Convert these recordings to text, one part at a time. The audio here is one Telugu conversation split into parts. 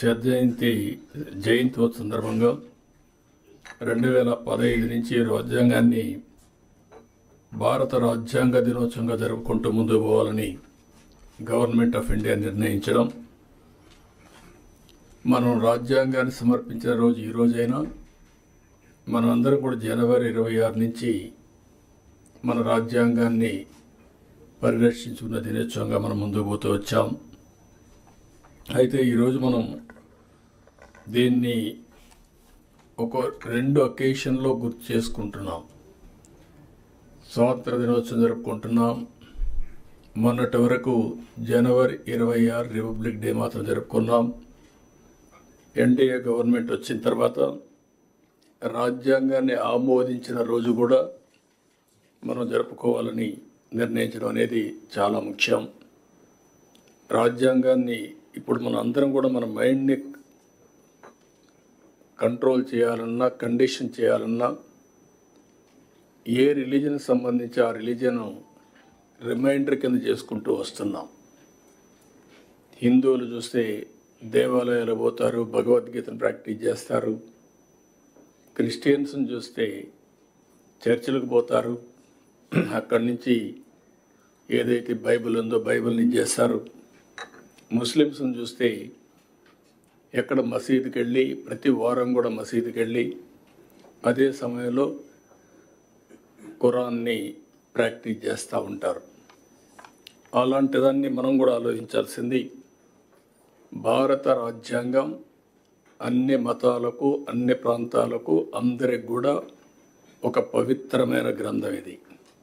శత జయంతి జయంతి సందర్భంగా రెండు వేల పదహైదు నుంచి రాజ్యాంగాన్ని భారత రాజ్యాంగ దినోత్సవంగా జరుపుకుంటూ ముందుకు పోవాలని గవర్నమెంట్ ఆఫ్ ఇండియా నిర్ణయించడం మనం రాజ్యాంగాన్ని సమర్పించిన రోజు ఈ రోజైనా మనం అందరం కూడా జనవరి ఇరవై ఆరు నుంచి మన రాజ్యాంగాన్ని పరిరక్షించుకున్న దినోత్సవంగా మనం ముందుకు పోతూ వచ్చాం అయితే ఈరోజు మనం దీన్ని ఒక రెండు అకేషన్లో గుర్తు చేసుకుంటున్నాం స్వాతంత్ర దినోత్సవం జరుపుకుంటున్నాం మొన్నటి వరకు జనవరి ఇరవై ఆరు రిపబ్లిక్ డే మాత్రం జరుపుకున్నాం ఎన్డీఏ గవర్నమెంట్ వచ్చిన తర్వాత రాజ్యాంగాన్ని ఆమోదించిన రోజు కూడా మనం జరుపుకోవాలని నిర్ణయించడం అనేది చాలా ముఖ్యం రాజ్యాంగాన్ని ఇప్పుడు మన అందరం కూడా మన మైండ్ని కంట్రోల్ చేయాలన్నా కండిషన్ చేయాలన్నా ఏ రిలీజన్ సంబంధించి ఆ రిలీజన్ రిమైండర్ కింద చేసుకుంటూ వస్తున్నాం హిందువులు చూస్తే దేవాలయాలు పోతారు భగవద్గీతను ప్రాక్టీస్ చేస్తారు క్రిస్టియన్స్ని చూస్తే చర్చిలకు పోతారు అక్కడి నుంచి ఏదైతే బైబిల్ ఉందో బైబిల్ని చేస్తారు ముస్లిమ్స్ని చూస్తే ఎక్కడ మసీదుకి వెళ్ళి ప్రతి వారం కూడా మసీదుకి వెళ్ళి అదే సమయంలో ఖురాన్ని ప్రాక్టీస్ చేస్తూ ఉంటారు అలాంటిదాన్ని మనం కూడా ఆలోచించాల్సింది భారత రాజ్యాంగం అన్ని మతాలకు అన్ని ప్రాంతాలకు అందరికి కూడా ఒక పవిత్రమైన గ్రంథం ఇది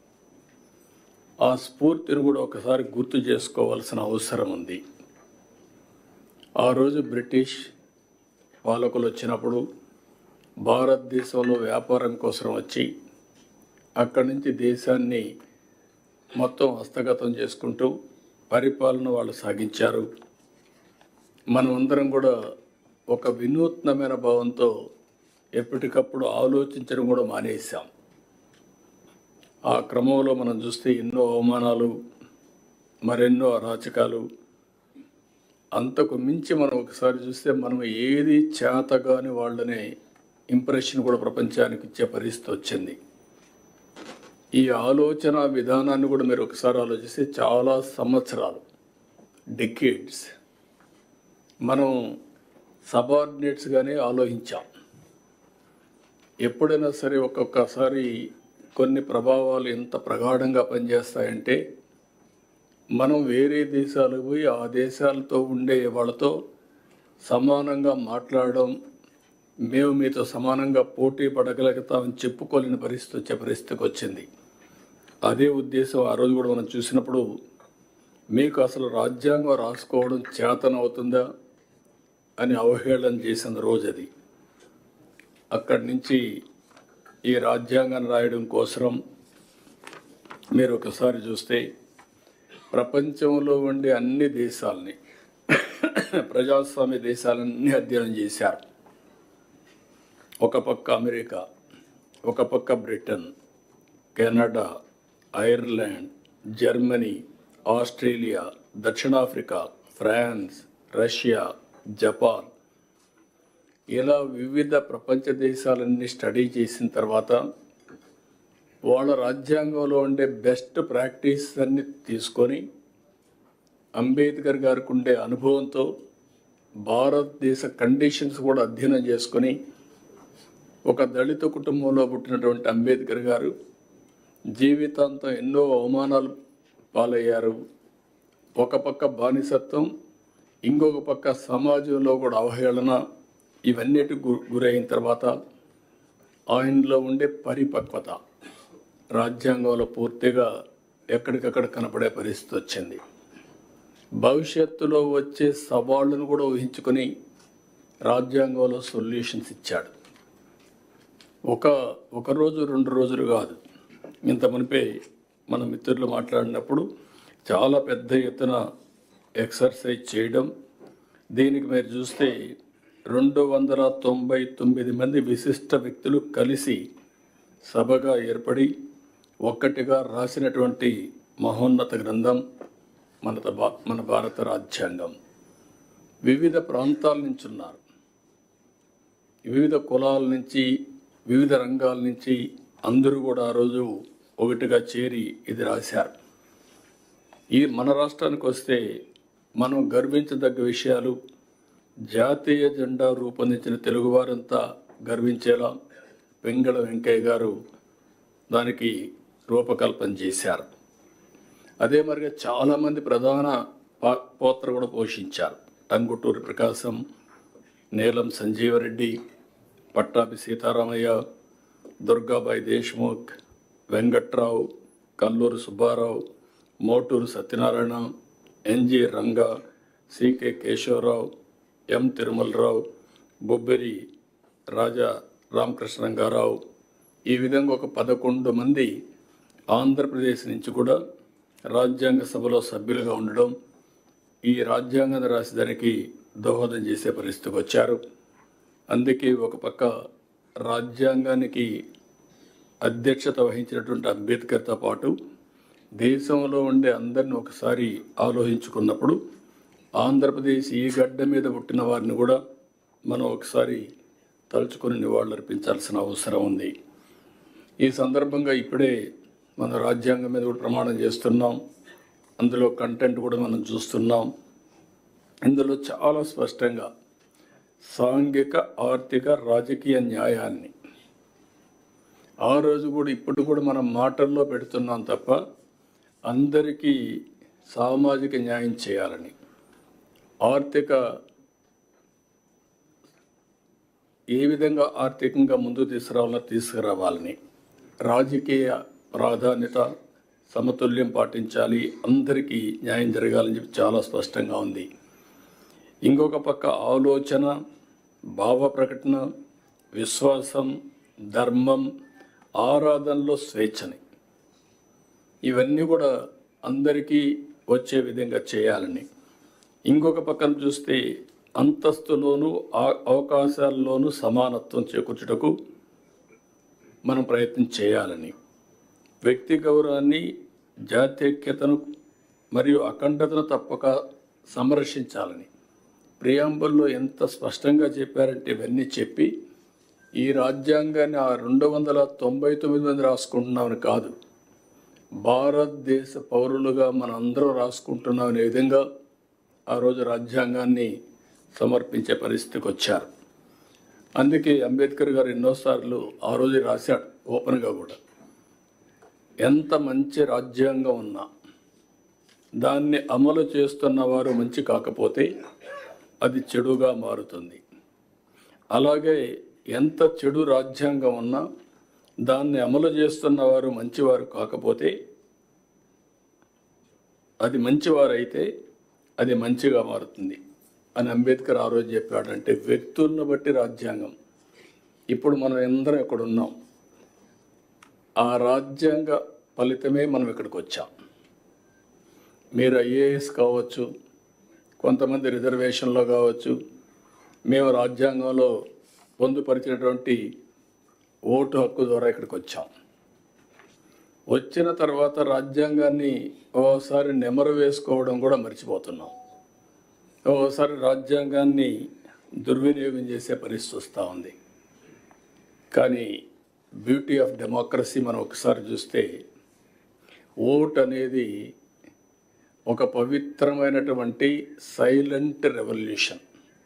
ఆ స్ఫూర్తిని కూడా ఒకసారి గుర్తు చేసుకోవాల్సిన అవసరం ఉంది ఆ రోజు బ్రిటిష్ పాలకులు వచ్చినప్పుడు భారతదేశంలో వ్యాపారం కోసం వచ్చి అక్కడి నుంచి దేశాన్ని మొత్తం హస్తగతం చేసుకుంటూ పరిపాలన వాళ్ళు సాగించారు మనమందరం కూడా ఒక వినూత్నమైన భావంతో ఎప్పటికప్పుడు ఆలోచించడం కూడా మానేసాం ఆ క్రమంలో మనం చూస్తే ఎన్నో అవమానాలు మరెన్నో అరాచకాలు అంతకు మించి మనం ఒకసారి చూస్తే మనం ఏది చేతగాని వాళ్ళనే ఇంప్రెషన్ కూడా ప్రపంచానికి ఇచ్చే పరిస్థితి వచ్చింది ఈ ఆలోచన విధానాన్ని కూడా మీరు ఒకసారి ఆలోచిస్తే చాలా సంవత్సరాలు డెకేడ్స్ మనం సబార్డినేట్స్గానే ఆలోచించాం ఎప్పుడైనా సరే ఒక్కొక్కసారి కొన్ని ప్రభావాలు ఎంత ప్రగాఢంగా పనిచేస్తాయంటే మనం వేరే దేశాలకు పోయి ఆ దేశాలతో ఉండే వాళ్ళతో సమానంగా మాట్లాడడం మేము మీతో సమానంగా పోటీ పడగలుగుతామని చెప్పుకోలేని పరిస్థితి వచ్చే పరిస్థితికి వచ్చింది అదే ఉద్దేశం ఆ రోజు కూడా మనం చూసినప్పుడు మీకు అసలు రాజ్యాంగం రాసుకోవడం చేతనవుతుందా అని అవహేళన చేసిన రోజు అది అక్కడి నుంచి ఈ రాజ్యాంగాన్ని రాయడం కోసం మీరు ఒకసారి చూస్తే ప్రపంచంలో ఉండే అన్ని దేశాలని ప్రజాస్వామ్య దేశాలన్నీ అధ్యయనం చేశారు ఒక పక్క అమెరికా ఒక పక్క Britain Canada Ireland Germany Australia దక్షిణాఫ్రికా ఫ్రాన్స్ రష్యా జపాన్ ఇలా వివిధ ప్రపంచ దేశాలన్నీ స్టడీ చేసిన తర్వాత వాళ్ళ రాజ్యాంగంలో ఉండే బెస్ట్ ప్రాక్టీస్ అన్ని తీసుకొని అంబేద్కర్ గారికి ఉండే అనుభవంతో భారతదేశ కండిషన్స్ కూడా అధ్యయనం చేసుకొని ఒక దళిత కుటుంబంలో పుట్టినటువంటి అంబేద్కర్ గారు జీవితాంతం ఎన్నో అవమానాలు పాలయ్యారు ఒక పక్క బానిసత్వం ఇంకొక పక్క సమాజంలో కూడా అవహేళన ఇవన్నిటి గు- గురైన తర్వాత ఆయనలో ఉండే పరిపక్వత రాజ్యాంగంలో పూర్తిగా ఎక్కడికక్కడ కనపడే పరిస్థితి వచ్చింది భవిష్యత్తులో వచ్చే సవాళ్ళను కూడా ఊహించుకొని రాజ్యాంగంలో సొల్యూషన్స్ ఇచ్చాడు ఒక ఒక రోజు రెండు రోజులు కాదు ఇంత మునిపే మన మిత్రులు మాట్లాడినప్పుడు చాలా పెద్ద ఎత్తున ఎక్సర్సైజ్ చేయడం దీనికి మీరు చూస్తే రెండు వందల తొంభై తొమ్మిది మంది విశిష్ట వ్యక్తులు కలిసి సభగా ఏర్పడి ఒక్కటిగా రాసినటువంటి మహోన్నత గ్రంథం మన త- మన భారత రాజ్యాంగం వివిధ ప్రాంతాల నుంచి ఉన్నారు వివిధ కులాల నుంచి వివిధ రంగాల నుంచి అందరూ కూడా ఆ రోజు ఒకటిగా చేరి ఇది రాశారు ఈ మన రాష్ట్రానికి వస్తే మనం గర్వించదగ్గ విషయాలు జాతీయ జెండా రూపొందించిన తెలుగువారంతా గర్వించేలా వెంగళ వెంకయ్య గారు దానికి రూపకల్పన చేశారు అదే మరిగా చాలామంది ప్రధాన పా- పాత్ర కూడా పోషించారు Tanguturi Prakasam Neelam Sanjivareddy Pattabhi Sitaramayya Durgabai Deshmukh Venkatrao Kalluru Subbarao Moturu Satyanarayana N G Ranga C K Keshavarao M Tirumalarao Bobberi Raja Ramakrishna Rangarao ఈ విధంగా ఒక పదకొండు మంది ఆంధ్రప్రదేశ్ నుంచి కూడా రాజ్యాంగ సభలో సభ్యులుగా ఉండడం ఈ రాజ్యాంగం రాసేదానికి దోహదం చేసే పరిస్థితికి వచ్చారు అందుకే ఒక పక్క రాజ్యాంగానికి అధ్యక్షత వహించినటువంటి అంబేద్కర్తో పాటు దేశంలో ఉండే అందరిని ఒకసారి ఆలోచించుకున్నప్పుడు ఆంధ్రప్రదేశ్ ఈ గడ్డ మీద పుట్టిన వారిని కూడా మనం ఒకసారి తలుచుకొని నివాళులు అర్పించాల్సిన అవసరం ఉంది ఈ సందర్భంగా ఇప్పుడే మన రాజ్యాంగం మీద కూడా ప్రమాణం చేస్తున్నాం అందులో కంటెంట్ కూడా మనం చూస్తున్నాం ఇందులో చాలా స్పష్టంగా సాంఘిక ఆర్థిక రాజకీయ న్యాయాన్ని ఆ రోజు కూడా ఇప్పుడు కూడా మనం మాటల్లో పెడుతున్నాం తప్ప అందరికీ సామాజిక న్యాయం చేయాలని ఆర్థిక ఏ విధంగా ఆర్థికంగా ముందుకు తీసుకురావాలో తీసుకురావాలని రాజకీయ ప్రాధాన్యత సమతుల్యం పాటించాలి అందరికీ న్యాయం జరగాలని చెప్పి చాలా స్పష్టంగా ఉంది ఇంకొక పక్క ఆలోచన భావ ప్రకటన విశ్వాసం ధర్మం ఆరాధనలో స్వేచ్ఛని ఇవన్నీ కూడా అందరికీ వచ్చే విధంగా చేయాలని ఇంకొక పక్కన చూస్తే అంతస్తులోను ఆ- అవకాశాల్లోనూ సమానత్వం చేకూర్చుటకు మనం ప్రయత్నం చేయాలని వ్యక్తి గౌరవాన్ని జాతీయతను మరియు అఖండతను తప్పక సంరక్షించాలని ప్రియాంబుల్లో ఎంత స్పష్టంగా చెప్పారంటే ఇవన్నీ చెప్పి ఈ రాజ్యాంగాన్ని ఆ రెండు వందల తొంభై తొమ్మిది మంది రాసుకుంటున్నామని కాదు భారతదేశ పౌరులుగా మనందరం రాసుకుంటున్నాం అనే విధంగా ఆ రోజు రాజ్యాంగాన్ని సమర్పించే పరిస్థితికి వచ్చారు అందుకే అంబేద్కర్ గారు ఎన్నోసార్లు ఆ రోజు రాశాడు ఓపెన్గా కూడా ఎంత మంచి రాజ్యాంగం ఉన్నా దాన్ని అమలు చేస్తున్న వారు మంచి కాకపోతే అది చెడుగా మారుతుంది అలాగే ఎంత చెడు రాజ్యాంగం ఉన్నా దాన్ని అమలు చేస్తున్న వారు మంచివారు కాకపోతే అది మంచివారైతే అది మంచిగా మారుతుంది అని అంబేద్కర్ ఆ రోజు చెప్పాడంటే వ్యక్తులను బట్టి రాజ్యాంగం ఇప్పుడు మనం అందరం ఇక్కడ ఉన్నాం ఆ రాజ్యాంగ ఫలితమే మనం ఇక్కడికి వచ్చాం మీరు ఐఏఎస్ కావచ్చు కొంతమంది రిజర్వేషన్లో కావచ్చు మేము రాజ్యాంగంలో పొందుపరిచినటువంటి ఓటు హక్కు ద్వారా ఇక్కడికి వచ్చాం వచ్చిన తర్వాత రాజ్యాంగాన్ని ఓసారి నెమరు వేసుకోవడం కూడా మర్చిపోతున్నాం ఓసారి రాజ్యాంగాన్ని దుర్వినియోగం చేసే పరిస్థితి వస్తూ ఉంది కానీ బ్యూటీ ఆఫ్ డెమోక్రసీ మనం ఒకసారి చూస్తే ఓట్ అనేది ఒక పవిత్రమైనటువంటి సైలెంట్ రెవల్యూషన్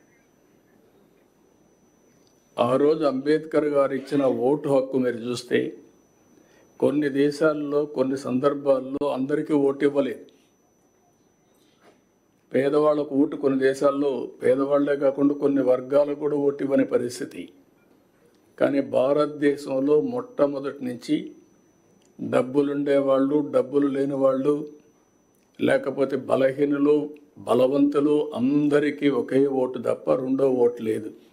ఆ రోజు అంబేద్కర్ గారు ఇచ్చిన ఓటు హక్కు మీరు చూస్తే కొన్ని దేశాల్లో కొన్ని సందర్భాల్లో అందరికీ ఓటు ఇవ్వలేదు పేదవాళ్ళకు ఓటు కొన్ని దేశాల్లో పేదవాళ్లే కాకుండా కొన్ని వర్గాలకు కూడా ఓటు ఇవ్వని పరిస్థితి కానీ భారతదేశంలో మొట్టమొదటి నుంచి డబ్బులుండేవాళ్ళు డబ్బులు లేని వాళ్ళు లేకపోతే బలహీనులు బలవంతులు అందరికీ ఒకే ఓటు తప్ప రెండో ఓటు లేదు